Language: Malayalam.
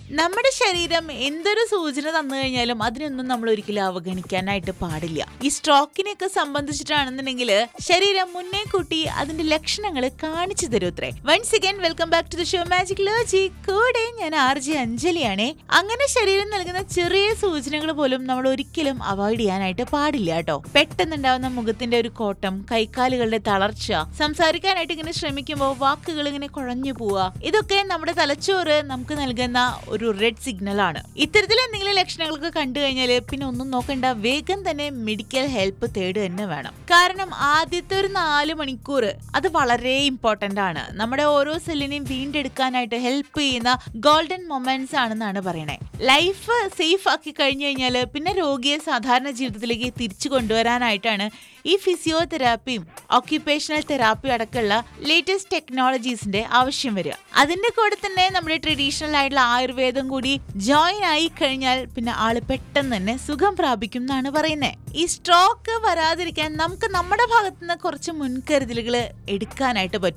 നമ്മുടെ ശരീരം എന്തൊരു സൂചന തന്നു കഴിഞ്ഞാലും അതിനൊന്നും നമ്മൾ ഒരിക്കലും അവഗണിക്കാനായിട്ട് പാടില്ല ഈ സ്ട്രോക്കിനെയൊക്കെ സംബന്ധിച്ചിട്ടാണെന്നുണ്ടെങ്കിൽ ശരീരം മുന്നേ കൂട്ടി അതിന്റെ ലക്ഷണങ്ങൾ കാണിച്ചു തരൂത്രേ once again welcome back to the show magicology കൂടെ ഞാൻ ആർ ജെ അഞ്ജലിയാണ് അങ്ങനെ ശരീരം നൽകുന്ന ചെറിയ സൂചനകൾ പോലും നമ്മൾ ഒരിക്കലും അവോയ്ഡ് ചെയ്യാനായിട്ട് പാടില്ല കേട്ടോ പെട്ടെന്നുണ്ടാവുന്ന മുഖത്തിന്റെ ഒരു കോട്ടം കൈക്കാലുകളുടെ തളർച്ച സംസാരിക്കാനായിട്ട് ഇങ്ങനെ ശ്രമിക്കുമ്പോൾ വാക്കുകൾ ഇങ്ങനെ കുഴഞ്ഞു പോവുക ഇതൊക്കെ നമ്മുടെ തലച്ചോറ് നമുക്ക് നൽകുന്ന ഒരു റെഡ് സിഗ്നൽ ആണ് ഇത്തരത്തിൽ എന്തെങ്കിലും ലക്ഷണങ്ങളൊക്കെ കണ്ടു കഴിഞ്ഞാൽ പിന്നെ ഒന്നും നോക്കണ്ട വേഗം തന്നെ മെഡിക്കൽ ഹെൽപ്പ് തേടുക തന്നെ വേണം കാരണം ആദ്യത്തെ ഒരു നാല് മണിക്കൂർ അത് വളരെ ഇമ്പോർട്ടന്റ് ആണ് നമ്മുടെ ഓരോ സെല്ലിനെയും വീണ്ടെടുക്കാനായിട്ട് ഹെൽപ്പ് ചെയ്യുന്ന ഗോൾഡൻ മൊമെന്റ്സ് ആണെന്നാണ് പറയണേ ലൈഫ് സേഫ് ആക്കി കഴിഞ്ഞു കഴിഞ്ഞാൽ പിന്നെ രോഗിയെ സാധാരണ ജീവിതത്തിലേക്ക് തിരിച്ചു കൊണ്ടുവരാനായിട്ടാണ് ഈ ഫിസിയോതെറാപ്പിയും ഓക്യുപ്പേഷണൽ തെറാപ്പിയും അടക്കമുള്ള ലേറ്റസ്റ്റ് ടെക്നോളജീസിന്റെ ആവശ്യം വരിക അതിന്റെ കൂടെ തന്നെ നമ്മുടെ ട്രഡീഷണൽ ആയിട്ടുള്ള ആയുർവേദം കൂടി ജോയിൻ ആയി കഴിഞ്ഞാൽ പിന്നെ ആള് പെട്ടെന്ന് തന്നെ സുഖം പ്രാപിക്കും എന്നാണ് പറയുന്നത് ഈ സ്ട്രോക്ക് വരാതിരിക്കാൻ നമുക്ക് നമ്മുടെ ഭാഗത്തുനിന്ന് കുറച്ച് മുൻകരുതലുകൾ എടുക്കാനായിട്ട് പറ്റും